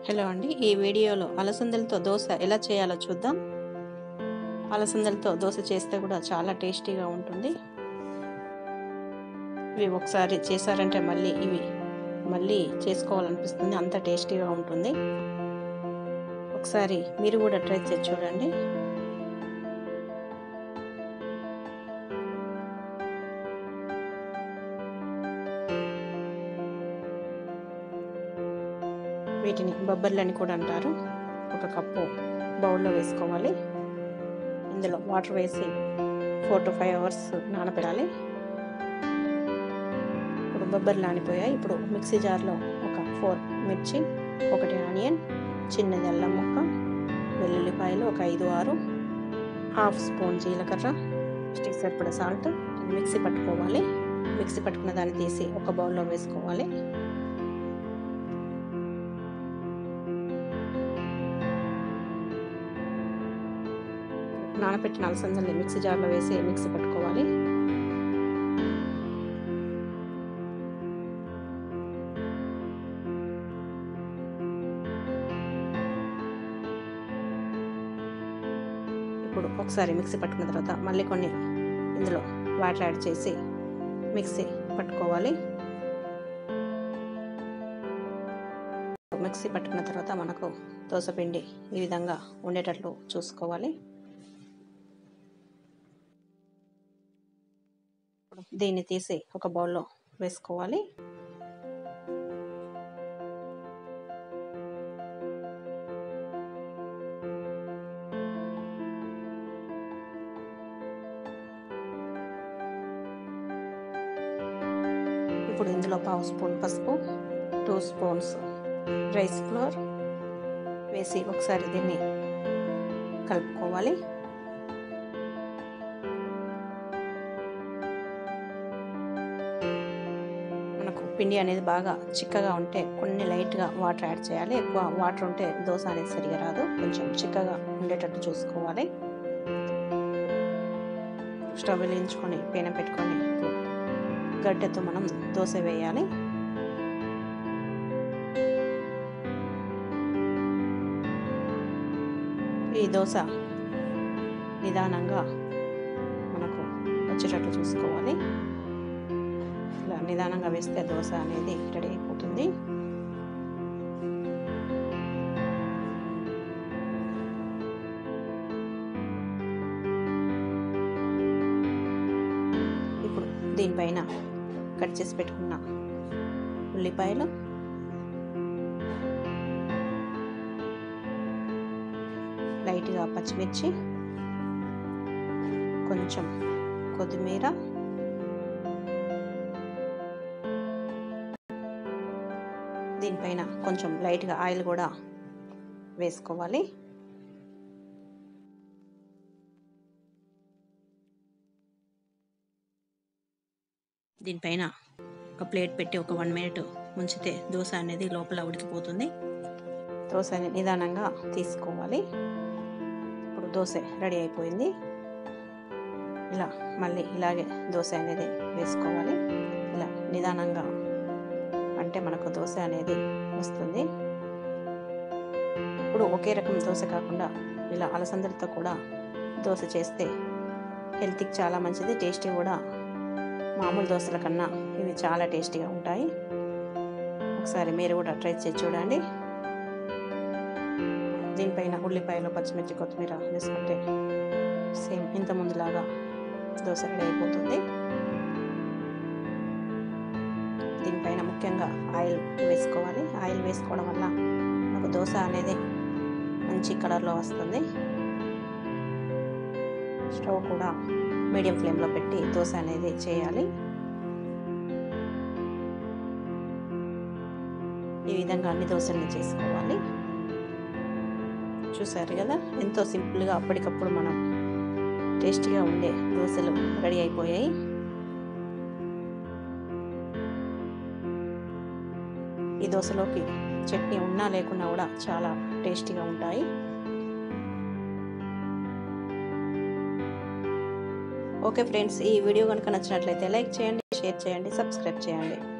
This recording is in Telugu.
హలో అండి ఈ వీడియోలో అలసందలతో దోశ ఎలా చేయాలో చూద్దాం అలసందలతో దోశ చేస్తే కూడా చాలా టేస్టీగా ఉంటుంది ఇవి ఒకసారి చేశారంటే మళ్ళీ ఇవి మళ్ళీ చేసుకోవాలనిపిస్తుంది అంత టేస్టీగా ఉంటుంది ఒకసారి మీరు కూడా ట్రై చేసి చూడండి వీటిని బొబ్బర్లు అని కూడా అంటారు ఒక కప్పు బౌల్లో వేసుకోవాలి ఇందులో వాటర్ వేసి ఫోర్ టు ఫైవ్ అవర్స్ నానబెట్టాలి ఇప్పుడు బొబ్బర్లు నానిపోయాయి ఇప్పుడు మిక్సీ జార్లో ఒక ఫోర్ మిర్చి ఒకటి ఆనియన్ చిన్నది అల్లం ముక్క వెల్లుల్లిపాయలు ఒక ఐదు ఆరు హాఫ్ స్పూన్ జీలకర్ర స్టిక్ సరిపడ సాల్ట్ మిక్సీ పట్టుకోవాలి మిక్సీ పట్టుకున్న దాన్ని తీసి ఒక బౌల్లో వేసుకోవాలి నానబెట్టిన అలసందల్ని మిక్సీ జార్లో వేసి మిక్సీ పట్టుకోవాలి ఇప్పుడు ఒకసారి మిక్సీ పట్టుకున్న తర్వాత మళ్ళీ కొన్ని ఇందులో వాటర్ యాడ్ చేసి మిక్సీ పట్టుకోవాలి మిక్సీ పట్టుకున్న తర్వాత మనకు దోశపిండి ఈ విధంగా ఉండేటట్లు చూసుకోవాలి దీన్ని తీసి ఒక బౌల్లో వేసుకోవాలి ఇప్పుడు ఇందులో పావు స్పూన్ పసుపు టూ స్పూన్స్ రైస్ ఫ్లోర్ వేసి ఒకసారి దీన్ని కలుపుకోవాలి మనకు పిండి అనేది బాగా చిక్కగా ఉంటే కొన్ని లైట్గా వాటర్ యాడ్ చేయాలి ఎక్కువ వాటర్ ఉంటే దోశ అనేది సరిగా రాదు కొంచెం చిక్కగా ఉండేటట్టు చూసుకోవాలి స్టవ్ వెలిగించుకొని పేన పెట్టుకొని గడ్డతో మనం దోశ వేయాలి ఈ దోశ నిదానంగా మనకు వచ్చేటట్లు చూసుకోవాలి ఇలా నిదానంగా వేస్తే దోశ అనేది రెడీ అయిపోతుంది ఇప్పుడు దీనిపైన కట్ చేసి పెట్టుకున్న ఉల్లిపాయలు లైట్గా పచ్చిమిర్చి కొంచెం కొత్తిమీర దీనిపైన కొంచెం లైట్గా ఆయిల్ కూడా వేసుకోవాలి దీనిపైన ఒక ప్లేట్ పెట్టి ఒక వన్ మినిట్ ఉంచితే దోశ అనేది లోపల ఉడికిపోతుంది దోశ నిదానంగా తీసుకోవాలి ఇప్పుడు దోశ రెడీ అయిపోయింది ఇలా మళ్ళీ ఇలాగే దోశ అనేది వేసుకోవాలి ఇలా నిదానంగా అంటే మనకు దోశ అనేది వస్తుంది ఇప్పుడు ఒకే రకం దోశ కాకుండా ఇలా అలసందలతో కూడా దోశ చేస్తే హెల్త్కి చాలా మంచిది టేస్టీ కూడా మామూలు దోశల కన్నా ఇవి చాలా టేస్టీగా ఉంటాయి ఒకసారి మీరు కూడా ట్రై చేసి చూడండి దీనిపైన ఉల్లిపాయలు పచ్చిమిర్చి కొత్తిమీర వేసుకుంటే సేమ్ ఇంత ముందులాగా దోశ రెడీ అయిపోతుంది దీనిపైన ముఖ్యంగా ఆయిల్ వేసుకోవాలి ఆయిల్ వేసుకోవడం వల్ల మనకు దోశ అనేది మంచి కలర్లో వస్తుంది స్టవ్ కూడా మీడియం ఫ్లేమ్లో పెట్టి దోశ అనేది చేయాలి ఈ విధంగా అన్ని దోశల్ని చేసుకోవాలి చూసారు కదా ఎంతో సింపుల్గా అప్పటికప్పుడు మనం టేస్టీగా ఉండే దోశలు రెడీ అయిపోయాయి ఈ దోశలోకి చట్నీ ఉన్నా లేకున్నా కూడా చాలా టేస్టీగా ఉంటాయి ఓకే ఫ్రెండ్స్ ఈ వీడియో కనుక నచ్చినట్లయితే లైక్ చేయండి షేర్ చేయండి సబ్స్క్రైబ్ చేయండి